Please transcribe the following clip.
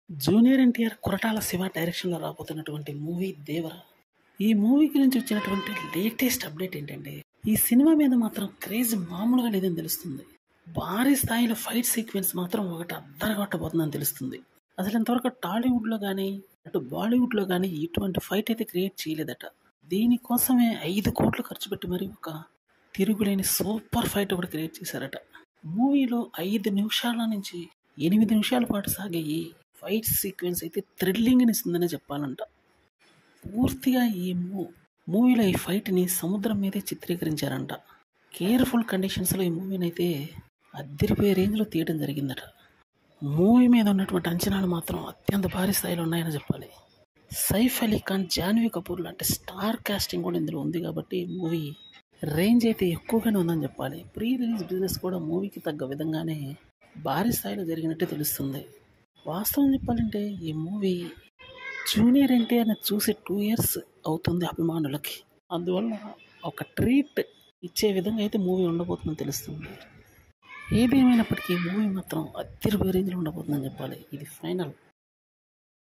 junior NTR Koratala Shiva డైరెక్షన్లో రాబోతున్నటువంటి movie దేవర ఈ మూవీ గురించి వచ్చినటువంటి లేటెస్ట్ అప్డేట్ ఏంటంటే ఈ సినిమా మీద మాత్రం క్రేజ్ మామూలుగా లేదని తెలుస్తుంది భారీ స్థాయిలో ఫైట్ సీక్వెన్స్ మాత్రం ఒకటి అద్దరగొట్టబోతుందని తెలుస్తుంది అసలు ఇంతవరకు టాలీవుడ్లో కానీ అటు బాలీవుడ్లో కానీ ఇటువంటి ఫైట్ అయితే క్రియేట్ చేయలేదట దీనికోసమే ఐదు కోట్లు ఖర్చు పెట్టి మరి ఒక తిరుగులేని సూపర్ ఫైట్ ఒకటి క్రియేట్ చేశారట మూవీలో ఐదు నిమిషాల నుంచి ఎనిమిది నిమిషాల పాటు సాగే ఈ ఫైట్ సీక్వెన్స్ అయితే థ్రిల్లింగ్ని ఇస్తుందనే చెప్పాలంట పూర్తిగా ఈ మూ మూవీలో ఈ ఫైట్ని సముద్రం మీదే చిత్రీకరించారంట కేర్ఫుల్ కండిషన్స్లో ఈ మూవీని అయితే అద్దరిపోయే రేంజ్లో తీయడం జరిగిందట మూవీ మీద ఉన్నటువంటి అంచనాలు మాత్రం అత్యంత భారీ స్థాయిలో ఉన్నాయని చెప్పాలి సైఫ్ అలీ ఖాన్ జాన్వీ కపూర్ లాంటి స్టార్ కాస్టింగ్ కూడా ఇందులో ఉంది కాబట్టి మూవీ రేంజ్ అయితే ఎక్కువగానే ఉందని చెప్పాలి ప్రీ రిలీజ్ బిజినెస్ కూడా మూవీకి తగ్గ విధంగానే భారీ స్థాయిలో జరిగినట్టే తెలుస్తుంది వాస్తవం చెప్పాలంటే ఈ మూవీ జూనియర్ ఎన్టీఆర్ని చూసి టూ ఇయర్స్ అవుతుంది అభిమానులకి అందువల్ల ఒక ట్రీట్ ఇచ్చే విధంగా అయితే మూవీ ఉండబోతుందని తెలుస్తుంది ఏదేమైనప్పటికీ మూవీ మాత్రం అత్తిరి రేంజ్లో ఉండబోతుందని చెప్పాలి ఇది ఫైనల్